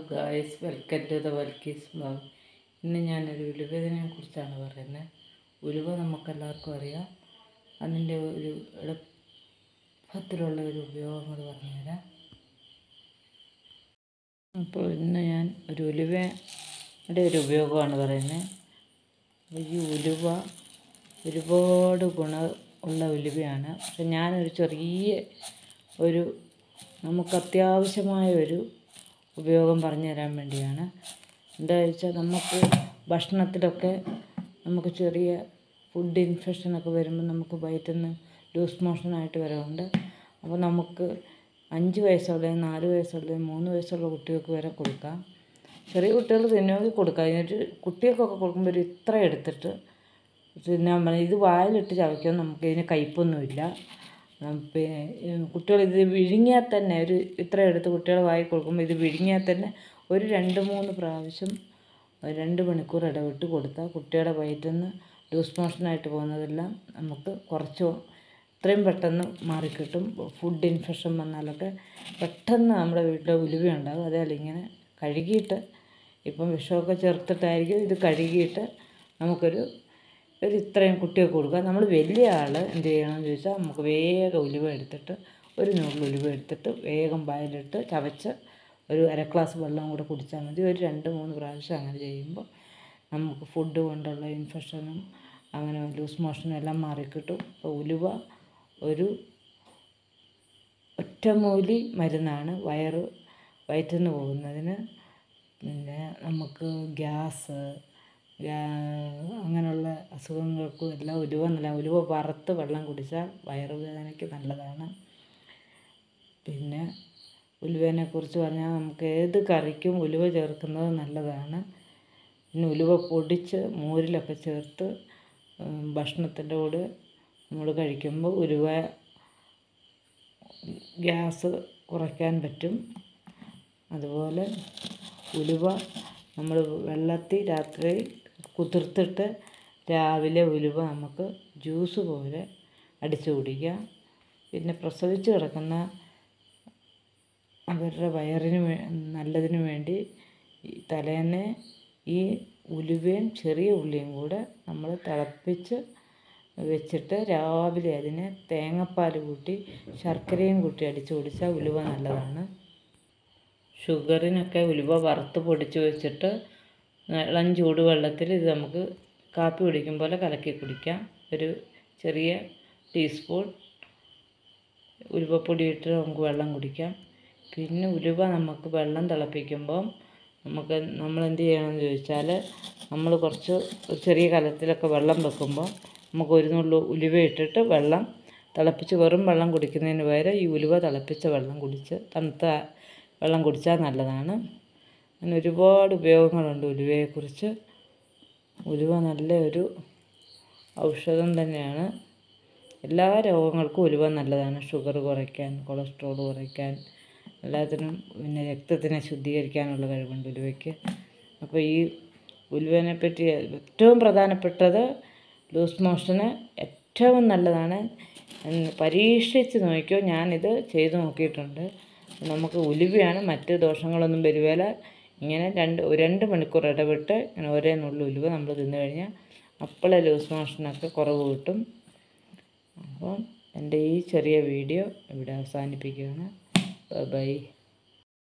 guys welcome to the വൽക്കീസ് blog ഇന്ന് ഞാനൊരു ഉലുവതിനെ കുറിച്ചാണ് പറയുന്നത് ഉലുവ നമുക്കെല്ലാവർക്കും അറിയാം അതിൻ്റെ ഒരു എളുപ്പത്തിലുള്ള ഒരു ഉപയോഗങ്ങൾ പറഞ്ഞുതരാം അപ്പോൾ ഇന്ന് ഞാൻ ഒരു ഉലുവയുടെ ഒരു ഉപയോഗമാണ് പറയുന്നത് അപ്പോൾ ഈ ഉലുവ ഒരുപാട് ഗുണ ഉള്ള ഉലുവയാണ് പക്ഷെ ഞാനൊരു ചെറിയ ഒരു നമുക്ക് അത്യാവശ്യമായ ഒരു ഉപയോഗം പറഞ്ഞു തരാൻ വേണ്ടിയാണ് എന്താണെന്ന് വെച്ചാൽ നമുക്ക് ഭക്ഷണത്തിലൊക്കെ നമുക്ക് ചെറിയ ഫുഡ് ഇൻഫെക്ഷനൊക്കെ വരുമ്പോൾ നമുക്ക് വയറ്റിൽ നിന്ന് ലൂസ് മോഷനായിട്ട് വരാറുണ്ട് അപ്പോൾ നമുക്ക് അഞ്ച് വയസ്സുള്ള നാല് വയസ്സുള്ള മൂന്ന് വയസ്സുള്ള കുട്ടികൾക്ക് വരെ കൊടുക്കാം ചെറിയ കുട്ടികൾ തിന്നുമെങ്കിൽ കൊടുക്കാം അതിനൊരു കുട്ടികൾക്കൊക്കെ കൊടുക്കുമ്പോൾ ഒരു ഇത്ര എടുത്തിട്ട് തിന്നാൻ പറഞ്ഞാൽ ഇത് വായിലിട്ട് ചവയ്ക്കുമ്പോൾ നമുക്ക് ഇതിന് കയ്പൊന്നുമില്ല പിന്നെ കുട്ടികൾ ഇത് വിഴുങ്ങിയാൽ തന്നെ ഒരു ഇത്ര എടുത്ത് കുട്ടികൾ വായി കൊടുക്കുമ്പോൾ ഇത് വിഴുങ്ങിയാൽ തന്നെ ഒരു രണ്ട് മൂന്ന് പ്രാവശ്യം രണ്ട് മണിക്കൂർ ഇടവിട്ട് കൊടുത്താൽ കുട്ടിയുടെ വയറ്റിൽ നിന്ന് ലൂസ് മോഷനായിട്ട് പോകുന്നതെല്ലാം നമുക്ക് കുറച്ച് ഇത്രയും പെട്ടെന്ന് മാറിക്കിട്ടും ഫുഡ് ഇൻഫെക്ഷൻ വന്നാലൊക്കെ പെട്ടെന്ന് നമ്മുടെ വീട്ടിൽ ഉലുവ ഉണ്ടാകും അതേപോലെ ഇങ്ങനെ കഴുകിയിട്ട് ഇപ്പം വിഷമൊക്കെ ചേർത്തിട്ടായിരിക്കും ഇത് കഴുകിയിട്ട് നമുക്കൊരു ഒരു ഇത്രയും കുട്ടികൾക്ക് കൊടുക്കുക നമ്മൾ വലിയ ആൾ എന്ത് ചെയ്യണമെന്ന് ചോദിച്ചാൽ നമുക്ക് വേഗം ഉലുവ എടുത്തിട്ട് ഒരു നൂറിൽ ഉലുവ എടുത്തിട്ട് വേഗം വായിലിട്ട് ചവച്ച് ഒരു അര ഗ്ലാസ് വെള്ളം കൂടെ കുടിച്ചാൽ മതി ഒരു രണ്ട് മൂന്ന് പ്രാവശ്യം അങ്ങനെ ചെയ്യുമ്പോൾ നമുക്ക് ഫുഡ് കൊണ്ടുള്ള ഇൻഫെക്ഷനും അങ്ങനെ ലൂസ് മോഷനും എല്ലാം മാറിക്കിട്ടും അപ്പോൾ ഉലുവ ഒരു ഒറ്റമൂലി മരുന്നാണ് വയറ് വയറ്റിൽ നിന്ന് പോകുന്നതിന് പിന്നെ നമുക്ക് ഗ്യാസ് അങ്ങനെയുള്ള അസുഖങ്ങൾക്കും എല്ലാം ഉലുവ നല്ല ഉലുവ വറുത്ത് വെള്ളം കുടിച്ചാൽ വയറുവേദനയ്ക്ക് നല്ലതാണ് പിന്നെ ഉലുവേനെക്കുറിച്ച് പറഞ്ഞാൽ നമുക്ക് ഏത് കറിക്കും ഉലുവ ചേർക്കുന്നത് നല്ലതാണ് പിന്നെ ഉലുവ പൊടിച്ച് മോരിലൊക്കെ ചേർത്ത് ഭക്ഷണത്തിൻ്റെ കൂടെ നമ്മൾ കഴിക്കുമ്പോൾ ഉലുവ ഗ്യാസ് കുറയ്ക്കാൻ പറ്റും അതുപോലെ ഉലുവ നമ്മൾ വെള്ളത്തിൽ രാത്രി കുതിർത്തിട്ട് രാവിലെ ഉലുവ നമുക്ക് ജ്യൂസ് പോലെ അടിച്ചു കുടിക്കാം പിന്നെ പ്രസവിച്ച് കിടക്കുന്ന അവരുടെ വയറിന് നല്ലതിന് വേണ്ടി തലേന്ന് ഈ ഉലുവയും ചെറിയ ഉള്ളിയും കൂടെ നമ്മൾ തിളപ്പിച്ച് വെച്ചിട്ട് രാവിലെ അതിനെ തേങ്ങാപ്പാൽ കൂട്ടി ശർക്കരയും കൂട്ടി അടിച്ചു കുടിച്ചാൽ ഉലുവ നല്ലതാണ് ഷുഗറിനൊക്കെ ഉലുവ വറുത്ത് പൊടിച്ച് വെച്ചിട്ട് ഇളം ചൂടുവെള്ളത്തിൽ ഇത് നമുക്ക് കാപ്പി കുടിക്കും പോലെ കലക്കി കുടിക്കാം ഒരു ചെറിയ ടീസ്പൂൺ ഉലുവപ്പൊടി ഇട്ട് നമുക്ക് വെള്ളം കുടിക്കാം പിന്നെ ഉലുവ നമുക്ക് വെള്ളം തിളപ്പിക്കുമ്പം നമുക്ക് നമ്മൾ എന്ത് ചെയ്യണമെന്ന് ചോദിച്ചാൽ നമ്മൾ കുറച്ച് ചെറിയ കലത്തിലൊക്കെ വെള്ളം വെക്കുമ്പോൾ നമുക്ക് ഒരു നുള്ളു ഉലുവ ഇട്ടിട്ട് വെള്ളം തിളപ്പിച്ച് വെറും വെള്ളം കുടിക്കുന്നതിന് പകരം ഈ ഉലുവ തിളപ്പിച്ച വെള്ളം കുടിച്ച് തണുത്ത വെള്ളം കുടിച്ചാൽ നല്ലതാണ് അങ്ങനെ ഒരുപാട് ഉപയോഗങ്ങളുണ്ട് ഉലുവയെക്കുറിച്ച് ഉലുവ നല്ല ഒരു ഔഷധം തന്നെയാണ് എല്ലാ രോഗങ്ങൾക്കും ഉലുവ നല്ലതാണ് ഷുഗർ കുറയ്ക്കാൻ കൊളസ്ട്രോൾ കുറയ്ക്കാൻ എല്ലാത്തിനും പിന്നെ രക്തത്തിനെ ശുദ്ധീകരിക്കാനുള്ള കഴിവുണ്ട് ഉലുവയ്ക്ക് അപ്പോൾ ഈ ഉലുവനെ പറ്റി ഏറ്റവും പ്രധാനപ്പെട്ടത് ലൂസ് മോഷന് ഏറ്റവും നല്ലതാണ് പരീക്ഷിച്ച് നോക്കിയോ ഞാനിത് ചെയ്ത് നോക്കിയിട്ടുണ്ട് നമുക്ക് ഉലുവയാണ് മറ്റ് ദോഷങ്ങളൊന്നും വരുവേല ഇങ്ങനെ രണ്ട് രണ്ട് മണിക്കൂർ ഇടവിട്ട് ഇങ്ങനെ ഒരേ നുള്ളു ഉലുവ നമ്മൾ തിന്നു കഴിഞ്ഞാൽ അപ്പോഴേ ലൂസ് മോഷനൊക്കെ കുറവ് കിട്ടും അപ്പം എൻ്റെ ഈ ചെറിയ വീഡിയോ ഇവിടെ അവസാനിപ്പിക്കുകയാണ് ബൈ